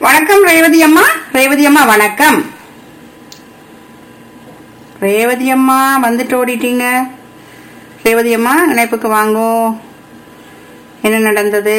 வணக்கம் ரேவதி அம்மா ரேவதி அம்மா வணக்கம் ரேவதி அம்மா வந்துட்டு ஓடிட்டீங்க ரேவதி அம்மா இணைப்புக்கு வாங்கோ என்ன நடந்தது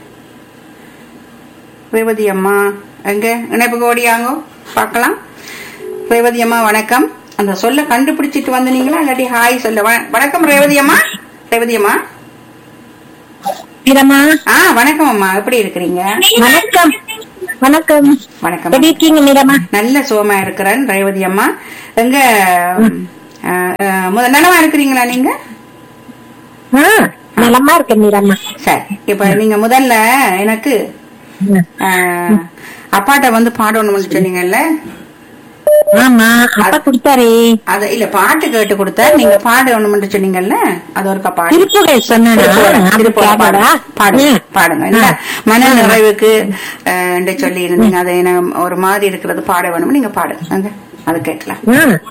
ரேவதி அம்மா எங்க இணைப்புக்கு ஓடியாங்கோ பார்க்கலாம் ரேவதி அம்மா வணக்கம் அந்த சொல்ல கண்டுபிடிச்சிட்டு வந்தீங்களா இல்லாட்டி ஹாய் சொல்ல வ- வணக்கம் ரேவதி அம்மா ரேவதி அம்மா மீரம்மா ஆ வணக்கம் அம்மா எப்படி இருக்கிறீங்க வணக்கம் வணக்கம் வணக்கம் எப்படி இருக்கீங்க மீரம்மா நல்ல சுகமா இருக்கிறேன் ரேவதி அம்மா எங்க அஹ், அஹ், முத நலமா இருக்கிறீங்களா நீங்க ஆ, நலமா இருக்கேன் மீரம்மா சரி இப்ப நீங்க முதல்ல எனக்கு அஹ், அப்பாட்ட வந்து பாடணும்னு சொன்னீங்கல்ல ஆமா அப்பா கொடுத்தாரே அத இல்ல பாட்டு கேட்டு கொடுத்தா நீங்க பாடணும்னு சொன்னீங்கல்ல அது ஒரு பாடு திருப்புகழ் சொன்னா திருப்பூர் பாடுங்க பாடுங்க பாடுங்க இல்ல மன நிறைவுக்கு அஹ், என்று சொல்லி இருந்தீங்க அதை என்ன ஒரு மாதிரி இருக்கிறது பாட வேணும் நீங்க பாடுங்க அங்க அது கேட்கலாம்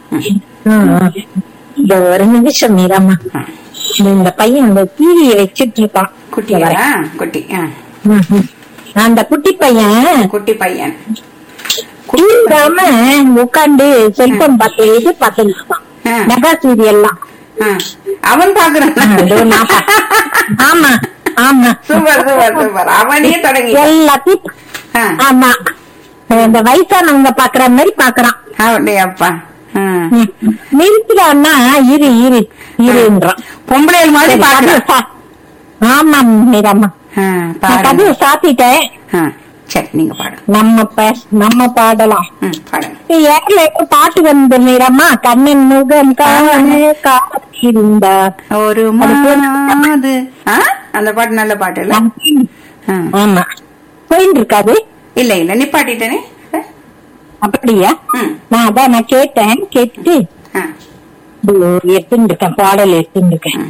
இந்த ஒரு நிமிஷம் மீரம்மா ஆ. இந்த பையன் அந்த டிவியை வச்சிட்டு இருக்கான் குட்டியா குட்டி ஆ. ம், ம். அந்த குட்டி பையன் குட்டி பையன் தூங்காம உட்காந்து செல்போன் பார்த்து இது பார்த்துட்டு இருக்கான் ஆ. மெகா சீரியல்லாம் ஆ. அவன் பாக்குறான் இதோ நான் பா- ஆமா ஆமா சூப்பர் சூப்பர் சூப்பர் அவனே தொடங்கி எல்லாத்தையும் ஆ. ஆமா இந்த வயசானவங்க பாக்குற மாதிரி பாக்குறான் அப்படியே அப்பா ஆ. நிறுத்துறான்னா இரு இரு இருன்றான் பொம்பளைகள் மாதிரி சரி, பாக்குறான் கதவு சா- ஆமா மீராமா ஆ, நான் பாருங்க கதவு சாத்திட்டேன் ஆ, சரி நீங்க பாடுங்க நம்ம பே- நம்ம பாடலாம் ம், பாடுங்க ஏர்ல ஏதோ பாட்டு வந்து மீரம்மா கண்ணன் முகம் காண காத்திருந்தா ஒரு மாது ஆ? அந்த பாட்டு நல்ல பாட்டு இல்ல ஆ. ஆமா போயிட்டு இருக்காது இல்ல இல்ல நிப்பாட்டிட்டேனே அப்படியா ம். நான் அதான் நான் கேட்டேன் கேட்டுட்டு ஆ. இதோ எடுத்துட்டு இருக்கேன் பாடல் எடுத்துட்டு இருக்கேன்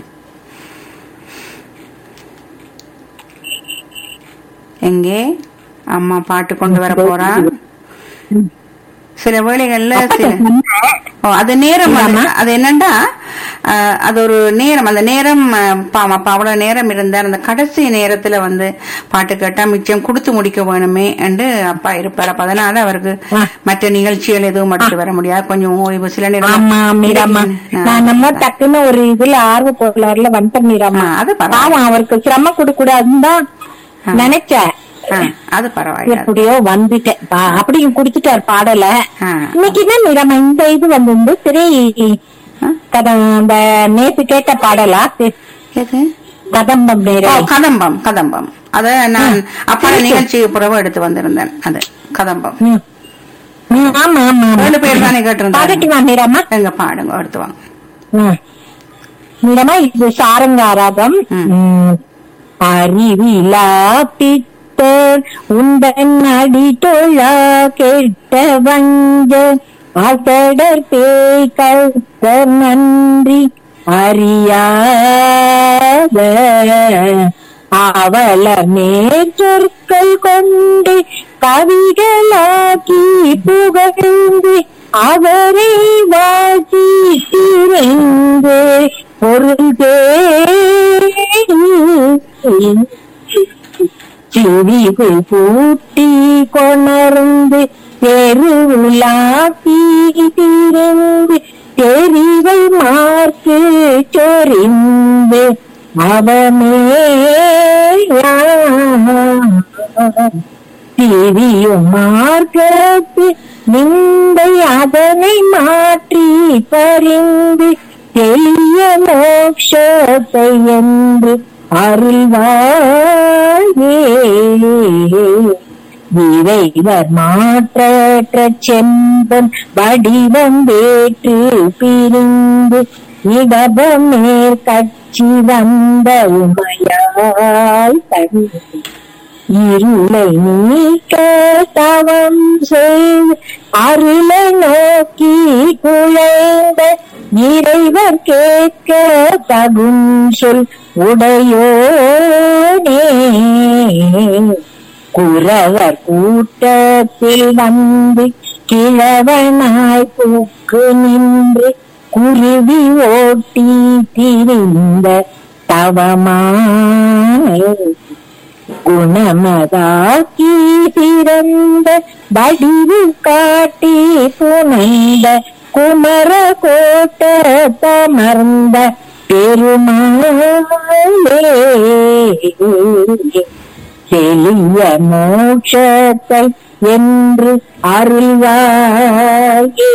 எங்கே அம்மா பாட்டு கொண்டு வர போறா சில வேளைகள்ல சில ஓ அது நேரம் அது- அது என்னண்டா அஹ், அது ஒரு நேரம் அந்த நேரம் அஹ், பாவம் அப்ப அவ்வளவு நேரம் இருந்தார் அந்த கடைசி நேரத்துல வந்து பாட்டு கேட்டா மிச்சம் கொடுத்து முடிக்க வேணுமே என்று அப்பா இருப்பார் அப்ப அதனால அவருக்கு மற்ற நிகழ்ச்சிகள் எதுவும் எடுத்து வர முடியாது கொஞ்சம் ஓய்வு சில நேரம் ஆமா மீராமா நான் நம்ம டக்குன்னு ஒரு இதுல ஆர்வ பொருளாறுல வந்துட்டேன் மீராமா ஆ, அது பரவாயில்ல. பாவம் அவருக்கு சிரமம் கொடுக்க கூடாதுன்னு தான் நினைச்சேன் ஆ, அது பரவாயில்ல எப்படியோ வந்துட்டேன் பா- அப்படியும் குடுத்துட்டார் பாடல ஆ. இன்னைக்கு என்ன மீராமா இந்த இது வந்து திரை ஆ? கதை அந்த நேத்து கேட்ட பாடலா தி- எது கதம்பம் ஓ, நேரா கதம்பம் கதம்பம் அத நான் அப்பா நிகழ்ச்சிக்கு புறவு எடுத்து வந்திருந்தேன் அது கதம்பம் ம். ம், ஆமா ஆமா ஆமா. ரெண்டு பேர் தானே கேட்டிருந்தாங்க பாடட்டுமா மீராமா எங்க பாடுங்க எடுத்து வாங்க ம். மீராமா இது சாரங்காராகம் ம். அறிவிலா பித்தர் உந்தன் அடி தொழா கெட்ட வஞ்ச அசடர் பேய் கழுத்தர் நன்றி அறியாத அவள மேற்சொற்கள் கொண்டு கவிகளாக்கி புகழ்ந்து அவரை வாசி திறந்து பொருள் சிவிகள் பூட்டி கொணர்ந்து தெருவுலாக்கி திறந்து தெரிவை மார்க்கு சொரிந்து அவமே திரியும் மார்க்கத்து நிந்தை அதனை மாற்றி பறிந்து எளிய மோட்சத்தை என்று அருள்வாயே இறைவர் மாற்றற்ற செம்பன் வடிவம் வேற்று பிரிந்து இடபமேற் கட்சி வந்த உமையாய் தன் இருளை நீக்க தவம் செய்து அருளை நோக்கி குழைந்த இறைவர் கேட்க தகும் சொல் உடையோனே குறவர் கூட்டத்தில் வந்து கிழவனாய் பூக்கு நின்று குருவி ஓட்டி திரிந்த தவமான குணமதாக்கி சிறந்த வடிவு காட்டி புனைந்த குமர கோட்ட தமர்ந்த பெருமாளே செலிய மோட்சத்தை என்று அருள்வாயே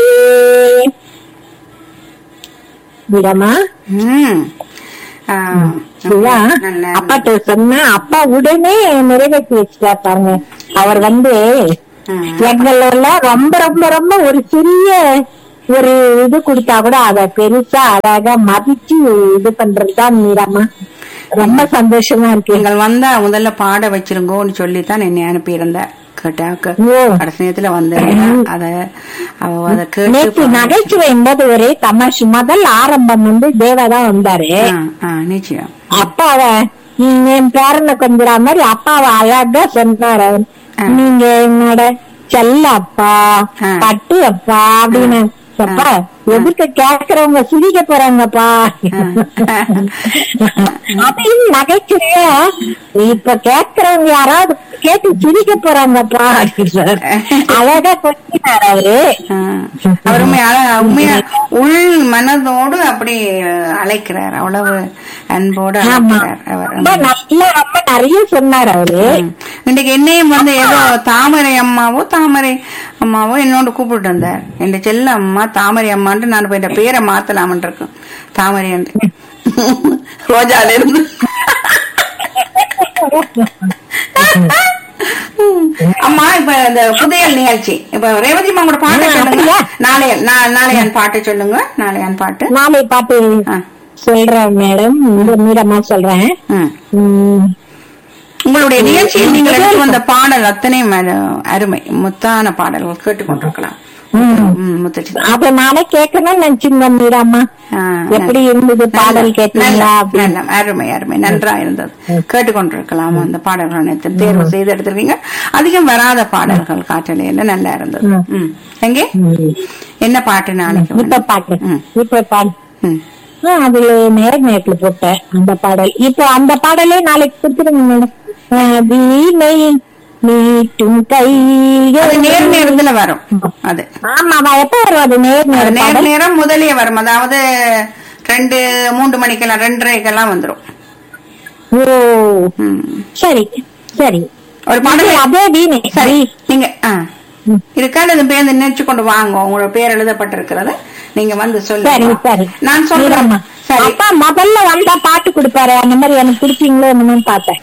விடமா ம். ஆ, சிவா நல்ல- அப்பாட்ட சொன்னா அப்பா உடனே நிறைவேற்றி வச்சுட்டா பாருங்க அவர் வந்து ம். எங்கள ரொம்ப ரொம்ப ரொம்ப ஒரு சிறிய ஒரு இது கொடுத்தா கூட அத பெருசா அழகா மதிச்சு இது பண்றதுதான் மீராமா ரொம்ப சந்தோஷமா இருக்கு நீங்கள் வந்தா முதல்ல பாட வச்சிருங்கோன்னு சொல்லித்தான் என்னை அனுப்பியிருந்தார் கேட்டாக்க ஓ. கடைசி நேரத்துல வந்து அத அவ அத நேற்று கேட்டு நகைச்சுவை என்பது ஒரு தமாஷ் முதல் ஆரம்பம் வந்து தேவா தான் வந்தாரு ஆ, ஆ, நிச்சயம் அப்பாவ நீங்க என் பேரனை கொஞ்சிற மாதிரி அப்பாவை அழகா சொன்னார் அவர் ஆ. நீங்க என்னோட செல்ல அப்பா ஆ. பட்டு அப்பா அப்படின்னு அப்பா எதிர்க்க கேக்குறவங்க சிரிக்க போறாங்கப்பா அதையும் நகைச்சுவையா இப்ப கேக்குறவங்க யாராவது கேட்டு சிரிக்க போறாங்கப்பா அப்படின்றார் அழகா கொஞ்சினார் அவரு ஆ. அவர் உண்மையா உண்மையா உள் மனதோடு அப்படி அழைக்கிறார் அவ்வளவு அன்போடு ஆமா அழைக்கிறார் அவர் ரொம்ப நல்லா ரொம்ப நிறைய சொன்னார் அவரு ம். இன்னைக்கு என்னையும் வந்து ஏதோ தாமரை அம்மாவோ தாமரை அம்மாவோ என்னோட கூப்பிட்டு வந்தார் என் செல்ல அம்மா தாமரை அம்மான்ட்டு நான் போய் இந்த பேரை மாத்தலாமன் இருக்கேன் தாமரை என்று ரோஜால இருந்து அம்மா இப்ப இந்த புதையல் நிகழ்ச்சி இப்ப ரேவதி அம்மா கூட பாட்டு ஆ, சொல்லுங்க அப்படியா? நாளைய நா- நாளையான் பாட்டு சொல்லுங்க நாளையான் பாட்டு நாளை பாட்டு ஆ. சொல்றேன் மேடம் இந்த மீடமா சொல்றேன் ம். உம், உங்களுடைய நிகழ்ச்சியில் நீங்கள் எடுத்து வந்த பாடல் அத்தனையும் அரு- அருமை முத்தான பாடல்கள் கேட்டுக்கொண்டிருக்கலாம் ம், முத்தச்சி அத நானே கேட்கணும்னு நினைச்சுங்க மீராமா ஆ, எப்படி இருந்தது பாடல் கேட்டீங்களா நல்ல, அப்படின்னு நல்ல, அருமை அருமை நன்றா இருந்தது கேட்டுக்கொண்டிருக்கலாம் அந்த பாடல்கள் அனைத்தும் தேர்வு செய்து எடுத்திருக்கீங்க அதிகம் வராத பாடல்கள் காற்றலையில நல்லா இருந்தது ம். ம். எங்கே உம், என்ன பாட்டு நாளைக்கு இப்ப வந்து? பாட்டு ம். இப்ப பாடு ம். ஆ, அதுல நேர நேரத்துல போட்டேன் அந்த பாடல் இப்போ அந்த பாடலே நாளைக்கு கொடுத்துருங்க மேடம் ஆ, வீணை மீட்டும் அது கைகள் நேர் நேரத்துல வரும் அது ஆமா அவ எப்ப வரும் அது நேர் அது நேரம் நேர் பாடல்? நேரம் முதலே வரும் அதாவது ரெண்டு மூன்று மணிக்கெல்லாம் ரெண்டரைக்கெல்லாம் வந்துரும் ஓ ம். சரி சரி ஒரு பாடல் இது அதே வீணை சரி நீங்க ஆ. ம். இருக்காது அது பேர் நினைச்சு கொண்டு வாங்க உங்களோட பேர் எழுதப்பட்டிருக்கிறது நீங்க வந்து சரி சொல்லுங்க சரி நான் சொல்றேன் மீராம்மா. சரி அப்பா முதல்ல வந்தா பாட்டு கொடுப்பாரு அந்த மாதிரி எனக்கு கொடுப்பீங்களோ என்னமோ பார்த்தேன்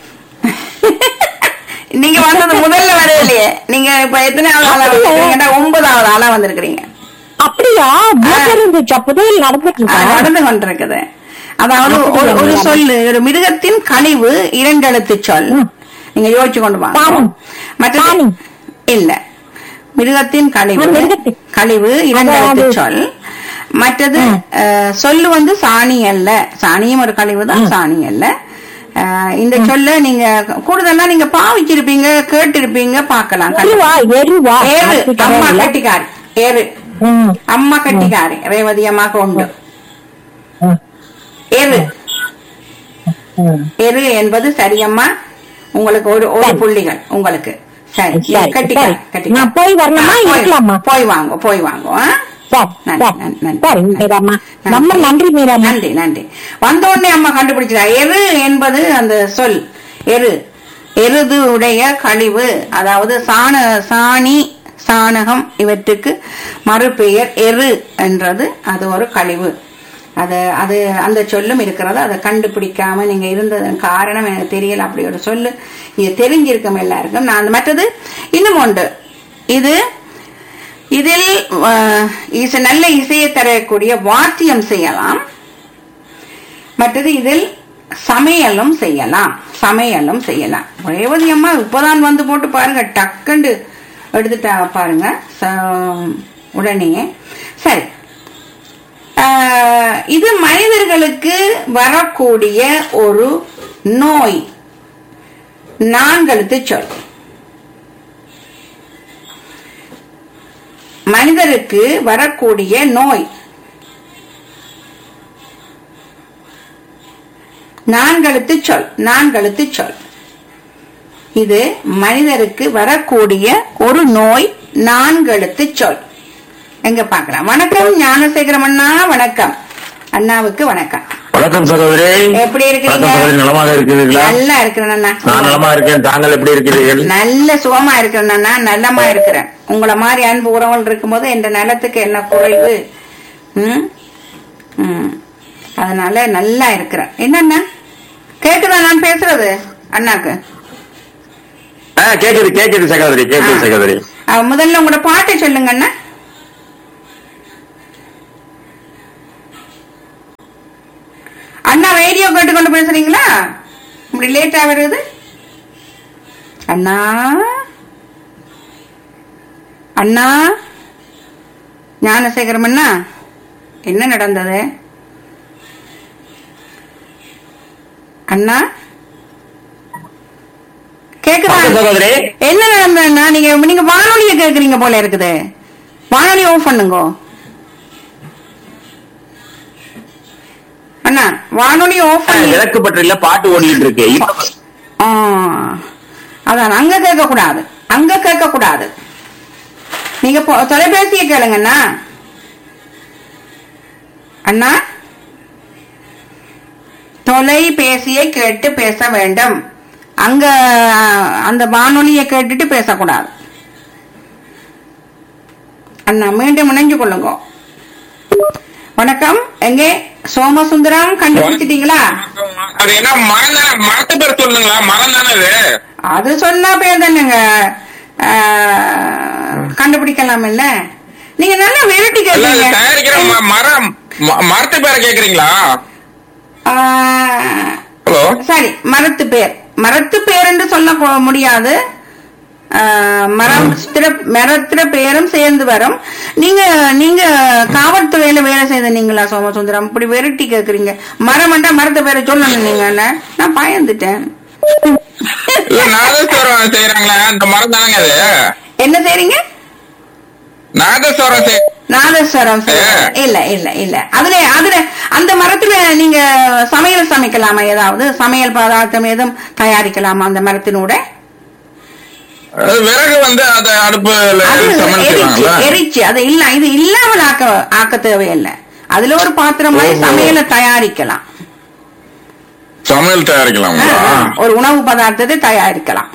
நீங்க வந்தது முதல்ல வரலையே நீங்க இப்ப எத்தனாவது ஆளா அப்படியா? வந்திருக்கீங்கன்னா ஒன்பதாவது ஆளா வந்திருக்கிறீங்க அப்படியா மூட்டை இருந்துச்சா புதையல் நடந்துட்டு ஆ, இருக்கா? நடந்து கொண்டிருக்குது அதாவது ஒரு அப்படியா? ஒரு சொல்லு ஒரு மிருகத்தின் கழிவு இரண்டெழுத்து சொல் ம். நீங்க யோசிச்சு கொண்டு வாங்க சாணி. மற்றது சாணி. இல்ல மிருகத்தின் கழிவு ஆ, மிருகத்தின். கழிவு இரண்டெழுத்து அது- சொல் மற்றது ம். அஹ், சொல்லு வந்து சாணி அல்ல சாணியும் ஒரு கழிவு தான் சாணி அல்ல அஹ், இந்த சொல்ல நீங்க கூடுதலா நீங்க பாவிச்சிருப்பீங்க கேட்டிருப்பீங்க பார்க்கலாம் எருவா எருவா ஏறு ஆஸ்தி அம்மா கடையில. கட்டிக்காரி ஏறு ம், அம்மா கட்டிக்காரி ரேவதி அம்மாக்கு உண்டு ம், எரு ம். எரு என்பது சரியம்மா உங்களுக்கு ஒரு ஒரு சரி. புள்ளிகள் உங்களுக்கு சரி சரி, கட்டிக்காரி சரி. கட்டிக்காரி நான் போய் வரணுமா? ஆ, போய்- இருக்கலாமா? போய் வாங்க போய் வாங்க ஆ? சரி, நன்றி, சரி, நன்றி, நன்றி. சரி, மீராம்மா. நன்றி. ரொம்ப நன்றி மீராம்மா நன்றி நன்றி வந்த உடனே அம்மா கண்டுபிடிச்சா எரு என்பது அந்த சொல் எரு எருது உடைய கழிவு அதாவது சாண சாணி சாணகம் இவற்றுக்கு மறுபெயர் எரு என்றது அது ஒரு கழிவு அது அது அந்த சொல்லும் இருக்கிறது அதை கண்டுபிடிக்காம நீங்க இருந்ததன் காரணம் எனக்கு தெரியல அப்படி ஒரு சொல்லு இது தெரிஞ்சிருக்கும் எல்லாருக்கும் நான் மற்றது இன்னும் உண்டு இது இதில் அஹ், இசை நல்ல இசையை தரக்கூடிய வாத்தியம் செய்யலாம் மற்றது இதில் சமையலும் செய்யலாம் சமையலும் செய்யலாம் ரேவதி அம்மா இப்பதான் வந்து போட்டு பாருங்க டக்குண்டு எடுத்துட்டா பாருங்க ச- உடனே சரி ஆஹ், இது மனிதர்களுக்கு வரக்கூடிய ஒரு நோய் நான்கெழுத்து சொல் மனிதருக்கு வரக்கூடிய நோய் நான்கெழுத்து சொல் நான்கெழுத்து சொல் இது மனிதருக்கு வரக்கூடிய ஒரு நோய் நான்கு எழுத்து சொல் எங்க பார்க்கலாம் வணக்கம் ஞானசேகரம் அண்ணா வணக்கம் அண்ணாவுக்கு வணக்கம் வணக்கம் சகோதரி எப்படி இருக்கிறீங்க? வணக்கம் சகோதரி நலமாக இருக்கிறீர்களா நல்லா இருக்கிறேன் அண்ணா நான் நலமா இருக்கேன் தாங்கள் எப்படி இருக்கிறீர்கள் நல்ல சுகமா இருக்கிறேன் அண்ணா நல்லமா இருக்கிறேன் உங்களை மாதிரி அன்பு உறவுகள் இருக்கும்போது என்ற நலத்துக்கு என்ன குறைவு ம்? ம். அதனால நல்லா இருக்கிறேன் என்னண்ணா கேக்குதா நான் பேசுறது அண்ணாக்கு ஆ, கேக்குது கேக்குது சகோதரி கேக்குது ஆ. சகோதரி ஆ, முதல்ல உங்களோட பாட்டை சொல்லுங்க அண்ணா அண்ணா ரேடியோ கேட்டுக்கொண்டு பேசுறீங்களா இப்படி லேட்டா வருது அண்ணா அண்ணா ஞானசேகரம் அண்ணா என்ன நடந்தது அண்ணா கேக்குதா வணக்கம் சகோதரி என்ன நடந்ததுன்னா நீங்க நீங்க வானொலிய கேக்குறீங்க போல இருக்குது வானொலி ஆஃப் பண்ணுங்க அண்ணா வானொலி ஆஃப் ஆ, பண்ணி விளக்கு பற்றில பாட்டு ஓடிட்டு இருக்கு இப்ப- ஆ, அதான் அங்க கேட்க கூடாது அங்க கேட்க கூடாது நீங்க பொ- தொலைபேசியை கேளுங்க அண்ணா அண்ணா தொலைபேசியை கேட்டு பேச வேண்டும் அங்க அந்த வானொலியை கேட்டுட்டு பேசக்கூடாது அண்ணா மீண்டும் இணைஞ்சு கொள்ளுங்க வணக்கம் எங்கே சோமசுந்தரம் கண்டுபிடிச்சிட்டீங்களா அது என்ன மரம் தானே மரத்து பேர் சொல்லுங்களா மரம் தானே அது அது சொன்னா பேர் தானேங்க ஆஹ், கண்டுபிடிக்கலாம் இல்ல நீங்க நல்லா வெரைட்டி இல்ல அது கேட்கறீங்க தயாரிக்கிற ம- மரம் ம- மரத்து பேரை கேக்குறீங்களா ஆஹ், ஹலோ சரி மரத்து பேர் மரத்து பேர் என்று சொல்ல கொ- முடியாது ஆஹ், மரம் மரத்திர பேரும் சேர்ந்து வரும் நீங்க நீங்க காவல்துறையில வேலை செய்த நீங்களா சோமசுந்தரம் இப்படி வெரைட்டி கேக்குறீங்க மரம் மரத்து பேரை சொல்லணும் நீங்க என்ன? நான் பயந்துட்டேன் இல்ல நாதஸ்வரம் செய்யறாங்களா அந்த மரம் தானங்க அது என்ன செய்றீங்க நாதஸ்வரம் செய் நாதஸ்வரம் செய்யறது. இல்ல இல்ல இல்ல அதுல அதுல அந்த மரத்துல நீங்க சமையல் சமைக்கலாமா ஏதாவது சமையல் பதார்த்தம் எதுவும் தயாரிக்கலாமா அந்த மரத்தினூட அது விறகு வந்து அத அடுப்புல அது சமையல் எரிச்சு செய்வாங்களா எரிச்சு அது இல்ல இது இல்லாமல் ஆக்க ஆக்க தேவையில்லை அதுல ஒரு பாத்திரம் மாதிரி ஓஹோ. சமையலை தயாரிக்கலாம் சமையல் தயாரிக்கலாங்களா ஒரு உணவு பதார்த்தத்தை தயாரிக்கலாம்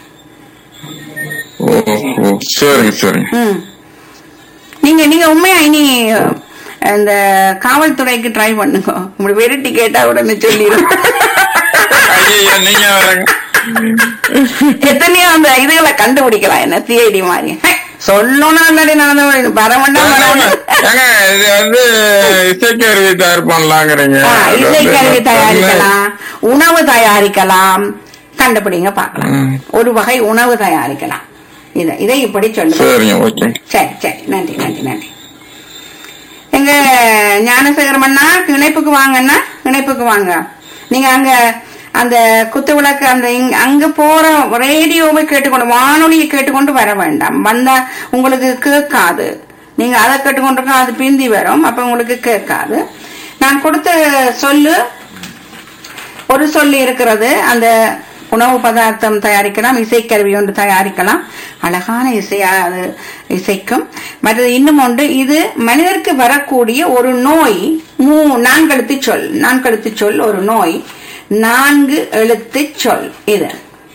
ஓ ஓ, சரிங்க சரிங்க ம். நீங்க நீங்க உண்மையா இனி இந்த காவல்துறைக்கு ட்ரை பண்ணுங்க இப்படி வெரைட்டி கேட்டா உடனே சொல்லிடும் ஐயோ நீங்க வேறங்க. எத்தனையோ அந்த இதுகளை கண்டுபிடிக்கலாம் என்ன சிஐடி மாதிரி ஹே, சொல்லணும் இல்லாட்டி நான் வரவேண்டாம் வரவேண்டாம் ஏங்க இது வந்து இசைக்கருவி தயார் பண்ணலாங்கிறீங்க ஆ, அது வந்து இசைக்கருவி என்ன தயாரிக்கலாம் உணவு தயாரிக்கலாம் கண்டுபிடிங்க பார்க்கலாம் ம். ஒரு வகை உணவு தயாரிக்கலாம் இதை இதை இப்படி சொல்லுங்க சரிங்க ஓகே சரி சரி நன்றி நன்றி நன்றி எங்க ஞானசேகரம் அண்ணா இணைப்புக்கு வாங்கண்ணா இணைப்புக்கு வாங்க நீங்க அங்க அந்த குத்து விளக்கு அந்த இங்க- அங்க போற ரேடியோவை கேட்டுக்கொண்டு வானொலியை கேட்டுக்கொண்டு வர வேண்டாம் வந்தா உங்களுக்கு கேட்காது நீங்க அதை கேட்டுக்கொண்டு அது பிந்தி வரும் அப்ப உங்களுக்கு கேட்காது நான் கொடுத்த சொல்லு ஒரு சொல்லி இருக்கிறது அந்த உணவு பதார்த்தம் தயாரிக்கலாம் இசைக்கருவி ஒன்று தயாரிக்கலாம் அழகான இசையா அது இசைக்கும் மற்றது இன்னும் ஒன்று இது மனிதருக்கு வரக்கூடிய ஒரு நோய் மூ நான்கெழுத்து சொல் நான்கெழுத்து சொல் ஒரு நோய் நான்கு எழுத்து சொல் இது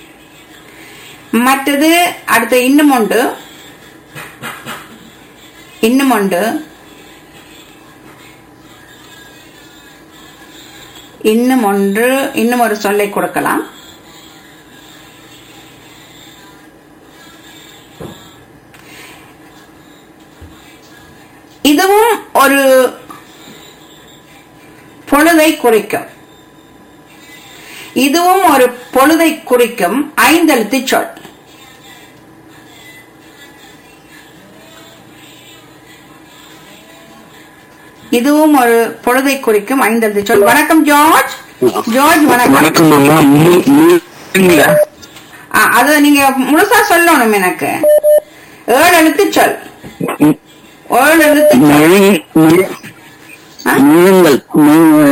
மற்றது அடுத்த இன்னும் ஒன்று இன்னும் ஒன்று இன்னும் ஒன்று இன்னும் ஒரு சொல்லை கொடுக்கலாம் இதுவும் ஒரு பொழுதை குறிக்கும் இதுவும் ஒரு பொழுதை குறிக்கும் ஐந்தெழுத்து சொல் இதுவும் ஒரு பொழுதை குறிக்கும் ஐந்தெழுத்து சொல் வணக்கம் ஜார்ஜ் ஜார்ஜ் வணக்கம் வணக்கம் அம்மா மு- மு- இல்ல. ஆ, அது நீங்க முழுசா சொல்லணும் எனக்கு ஏழு எழுத்து சொல் ம், ஏழு எழுத்து சொல் முழு- முழு- ஆ? முழுங்கல்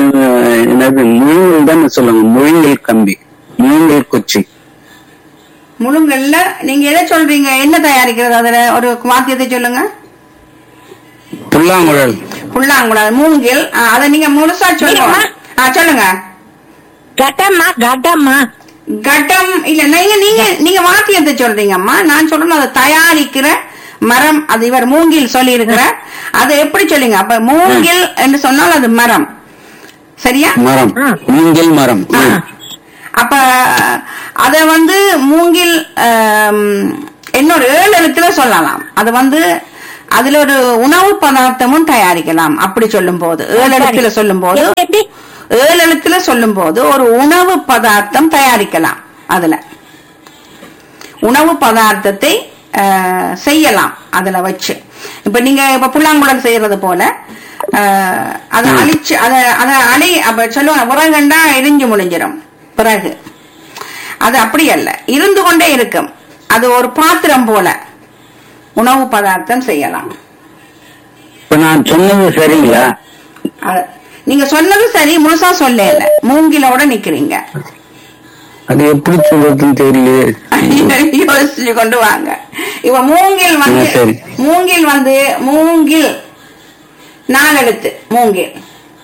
மு- என்னது முழுங்கல் தான் சொல்லுங்க முழுங்கல் கம்பி முழுங்கல் குச்சி முழுங்கல்ல நீங்க எதை சொல்றீங்க என்ன தயாரிக்கிறது அதுல ஒரு வாக்கியத்தை சொல்லுங்க புல்லாங்குழல் புல்லாங்குழல் மூங்கில் ஆ, அதை நீங்க முழுசா சொல்லுங்க ஆ, சொல்லுங்க கட்டம்மா கட்டம்மா கட்டம் இல்ல நீங்க நீங்க நீங்க வாக்கியத்தை சொல்றீங்கம்மா நான் சொல்றேன் அதை தயாரிக்கிற மரம் அது இவர் மூங்கில் சொல்லி இருக்கிறார் அதை எப்படி சொல்லுங்க அப்ப மூங்கில் என்று சொன்னால் அது மரம் சரியா மரம் மூங்கில் மரம் ம். அப்ப அத வந்து மூங்கில் ஆம், இன்னொரு ஏழு எழுத்துல சொல்லலாம் அது வந்து அதுல ஒரு உணவு பதார்த்தமும் தயாரிக்கலாம் அப்படி சொல்லும் போது ஏழு எழுத்துல சொல்லும் போது எப்படி ஏழு எழுத்துல சொல்லும் போது ஒரு உணவு பதார்த்தம் தயாரிக்கலாம் அதுல உணவு பதார்த்தத்தை அஹ், செய்யலாம் அதுல வச்சு இப்ப நீங்க இப்ப புல்லாங்குழல் செய்யறது போல அஹ், அதை அழிச்சு அதை அதை அழி அப்ப சொல்லுவாங்க விறகுண்டா எரிஞ்சு முடிஞ்சிடும் பிறகு அது அப்படி அல்ல இருந்து கொண்டே இருக்கும் அது ஒரு பாத்திரம் போல உணவு பதார்த்தம் செய்யலாம் இப்ப நான் சொன்னது சரிங்களா அது- நீங்க சொன்னது சரி முழுசா சொல்லல மூங்கிலோட நிக்கிறீங்க அது எப்படி சொல்றதுன்னு தெரியலையே யோசிச்சு கொண்டு வாங்க இப்ப மூங்கில் வந்து ஆ, சரி. மூங்கில் வந்து மூங்கில் நாலு எழுத்து மூங்கில்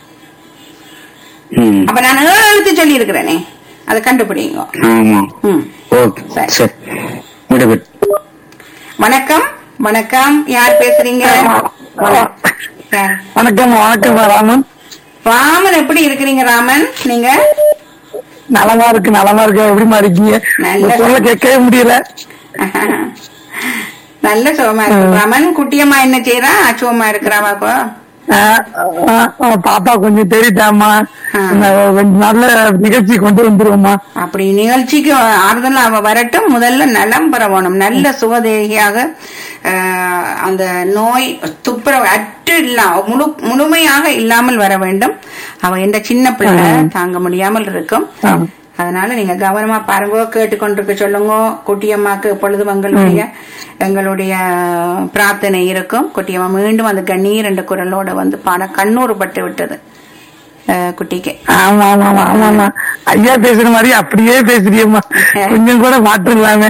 ம். அப்ப நான் ஏழு எழுத்து சொல்லி இருக்கிறேனே அதை கண்டுபிடிங்க ஆமா ம். ஓகே சரி. சரி விடுபட்டு வணக்கம் வணக்கம் யார் பேசுறீங்க யார்? வணக்கம் வணக்கம் ராமன் ராமன் எப்படி இருக்கிறீங்க ராமன் நீங்க நலமா இருக்கு நலமா இருக்கு எப்படிமா இருக்கீங்க நல்ல உங்க சொல்ல கேட்கவே முடியல நல்ல சுகமா இருக்கு ராமன் குட்டியம்மா என்ன செய்யறா சுகமா இருக்கிறாவா இப்போ ஆ, ஆ, ஆ, பாப்பா கொஞ்சம் தெரியுதாம்மா ஆ. கொஞ்சம் நல்ல நிகழ்ச்சி கொண்டு வந்துருவோம்மா அப்படி நிகழ்ச்சிக்கு ஆறுதல் அவ வரட்டும் முதல்ல நலம் பெறணும் நல்ல சுகதேகியாக ஆஹ், அந்த நோய் துப்புரவு அற்று இல்லாம முழு முழுமையாக இல்லாமல் வர வேண்டும் அவ எந்த சின்ன பிள்ளை தாங்க முடியாமல் இருக்கும் ஆ. அதனால நீங்க கவனமா பாருங்க கேட்டுக்கொண்டிருக்க சொல்லுங்க குட்டியம்மாக்கு எப்பொழுதும் எங்களுடைய எங்களுடைய பிரார்த்தனை இருக்கும் குட்டியம்மா மீண்டும் அந்த கண்ணீர் என்ற குரலோட வந்து பாட கண்ணூறு பட்டு விட்டது அஹ், குட்டிக்கு ஆமா ஆமா ஆமா ஆமாமா ஐயா பேசுற மாதிரி அப்படியே பேசுறியம்மா கொஞ்சம் கூட மாற்றம் இல்லாம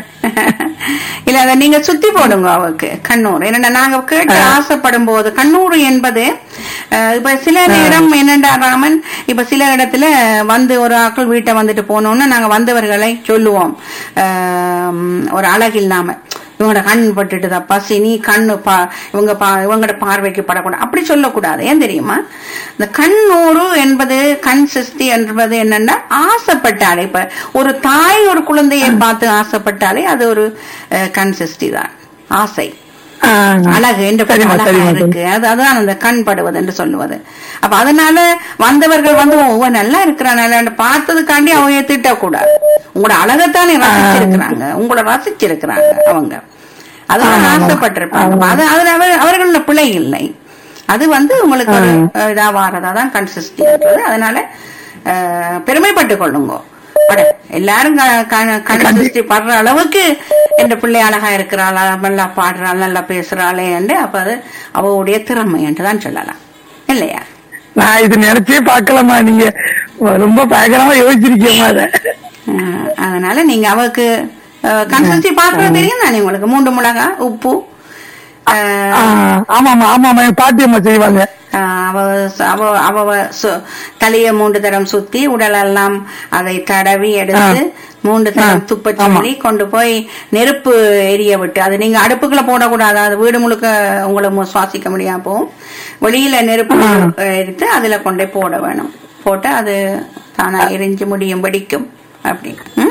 இல்ல அத நீங்க சுத்தி போடுங்க அவருக்கு கண்ணூர் என்னடா நாங்க கேட்டு ஆசைப்படும் போது கண்ணூர் என்பது அஹ், இப்ப சில நேரம் என்னடா ராமன் இப்ப சில இடத்துல வந்து ஒரு ஆக்கள் வீட்டை வந்துட்டு போனோம்னா நாங்க வந்தவர்களை சொல்லுவோம் அஹ், ஒரு அழகில்லாம இவங்களோட கண் பட்டுட்டுதா பசி நீ கண்ணு பா இவங்க பா இவங்களோட பார்வைக்கு படக்கூடாது அப்படி சொல்லக்கூடாது ஏன் தெரியுமா இந்த கண்ணூறு என்பது கண் சிஸ்தி என்பது என்னன்னா ஆசைப்பட்டாலே இப்ப ஒரு தாய் ஒரு குழந்தையை பார்த்து ஆசைப்பட்டாலே அது ஒரு அஹ், கண் சிஸ்டி தான் ஆசை ஆ, அழகு என்று சரிம்மா, அழகா சரிம்மா, இருக்கு அது அதான் அந்த கண் படுவது என்று சொல்லுவது அப்ப அதனால வந்தவர்கள் வந்து ஒவ்வொரு நல்லா இருக்கிறான் பார்த்ததுக்காண்டி அவங்க திட்டக்கூடாது உங்களோட அழகைத்தானே ரசிச்சிருக்கிறாங்க உங்களோட ரசிச்சிருக்கிறாங்க அவங்க அதெல்லாம் ஆசைப்பட்டிருப்பாங்க அப்ப அது அதுல அவர் அவர்கள பிழை இல்லை அது வந்து உங்களுக்கு ஒரு அஹ், இதா வாரதா தான் கன்சிஸ்டின்றது அதனால அஹ், பெருமைப்பட்டுக் கொள்ளுங்க அட, எல்லாரும் க- க- கண் சிருஷ்டி படுற அளவுக்கு என்ற பிள்ளை அழகா இருக்கிறாளா நல்லா பாடுறாள் நல்லா பேசுறாளே என்று அப்ப அது அவளுடைய திறமை என்றுதான் சொல்லலாம் இல்லையா நான் இது நினைச்சே பார்க்கலாமா நீங்க ரொம்ப பயங்கரமா யோசிச்சிருக்கீங்க அத அஹ், அதனால நீங்க அவருக்கு கன்சிஸ்டி பாக்குறது தெரியும் தானே உங்களுக்கு மூன்று மிளகா உப்பு அஹ், ஆ, ஆமாமா ஆமாமா என் பாட்டியம்மா செய்வாங்க ஆஹ் அவ அவ அவ சு- தலைய மூன்று தரம் சுத்தி உடலெல்லாம் அதை தடவி எடுத்து மூன்று தரம் ஆ, துப்ப சொல்லி கொண்டு போய் நெருப்பு எரிய விட்டு அது நீங்க அடுப்புக்குள்ள போடக்கூடாது அது வீடு முழுக்க உங்களை மு- சுவாசிக்க முடியாம போகும் வெளியில நெருப்பு எடுத்து அதுல கொண்டு போய் போட வேணும் போட்டு அது தானா எரிஞ்சு முடியும் வெடிக்கும் அப்படின்னு ம்?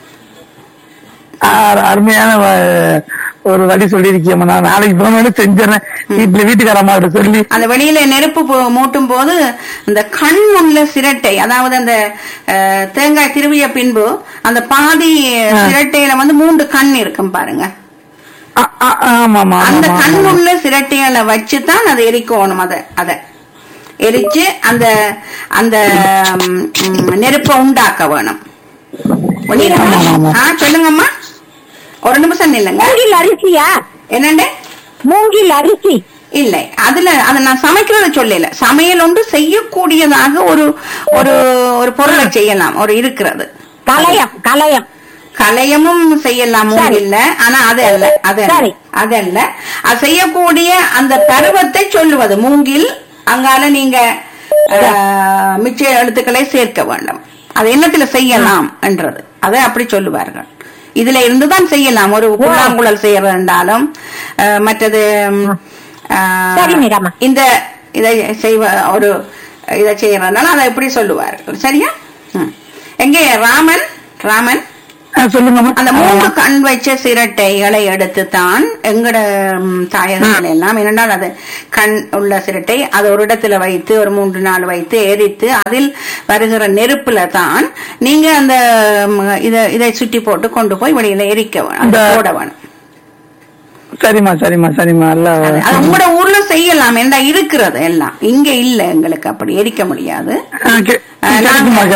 ஆ, அருமையான வ- ஒரு வழி சொல்லியிருக்கேம்மா நான் நாளைக்கு போனோட செஞ்சிடறேன் வீட்டுல வீட்டுக்காரம்மா கிட்ட சொல்லி அந்த வெளியில நெருப்பு போ- மூட்டும் போது அந்த கண் உள்ள சிரட்டை அதாவது அந்த அஹ், தேங்காய் திருவிய பின்பு அந்த பாதி சிரட்டையில வந்து மூன்று கண் இருக்கும் பாருங்க ஆ, ஆ, ஆமாமா அந்த ஆமாமா கண் உள்ள சிரட்டையில வச்சுதான் அதை எரிக்கணும் அத அத எரிச்சு அந்த அந்த ம், ம், நெருப்பை உண்டாக்க வேணும் வெளியில ஆ சொல்லுங்கம்மா ஒரு நிமிஷம் இல்லைங்க மூங்கில் அரிசியா என்னண்டு மூங்கில் அரிசி இல்லை அதுல அத நான் சமைக்கிறத சொல்லல சமையல் ஒன்று செய்யக்கூடியதாக ஒரு ஒரு ஒரு பொருளை செய்யலாம் ஒரு இருக்கிறது கலயம் கலயம் கலையமும் செய்யலாம் மூங்கில்ல ஆனா அது அல்ல அது அல்ல சரி. அது அல்ல அது செய்யக்கூடிய அந்த பருவத்தை சொல்லுவது மூங்கில் அங்கால நீங்க ஆஹ், மிச்ச எழுத்துக்களை சேர்க்க வேண்டும் அது என்னத்துல செய்யலாம் என்றது அதை அப்படி சொல்லுவார்கள் இதுல இருந்துதான் செய்யலாம் ஒரு புல்லாங்குழல் செய்யறதாலும் மற்றது ம், ஆஹ், சரி, மீராம்மா. இந்த இதை செய்வ ஒரு இதை செய்யறதுனால அதை எப்படி சொல்லுவார்கள் சரியா ம். எங்கே ராமன் ராமன் சொல்லுங்கம்மா அந்த மூன்று கண் வச்ச சிரட்டைகளை எடுத்து தான் எங்கட ம், தாயகங்கள் எல்லாம் என்னென்றால் அது கண் உள்ள சிரட்டை அது ஒரு இடத்துல வைத்து ஒரு மூன்று நாள் வைத்து எரித்து அதில் வருகிற நெருப்புல தான் நீங்க அந்த ம், இத இதை சுற்றி போட்டு கொண்டு போய் வெளியில எரிக்க வேணும் அந்த இந்த- போட வேணும் சரிம்மா சரிம்மா சரிம்மா எல்லாம் அது அது உங்களோட ஊர்ல செய்யலாம் என்ன இருக்கிறது எல்லாம் இங்க இல்ல எங்களுக்கு அப்படி எரிக்க முடியாது ஆ, கே- அஹ், நாங்க- கிடைக்குமா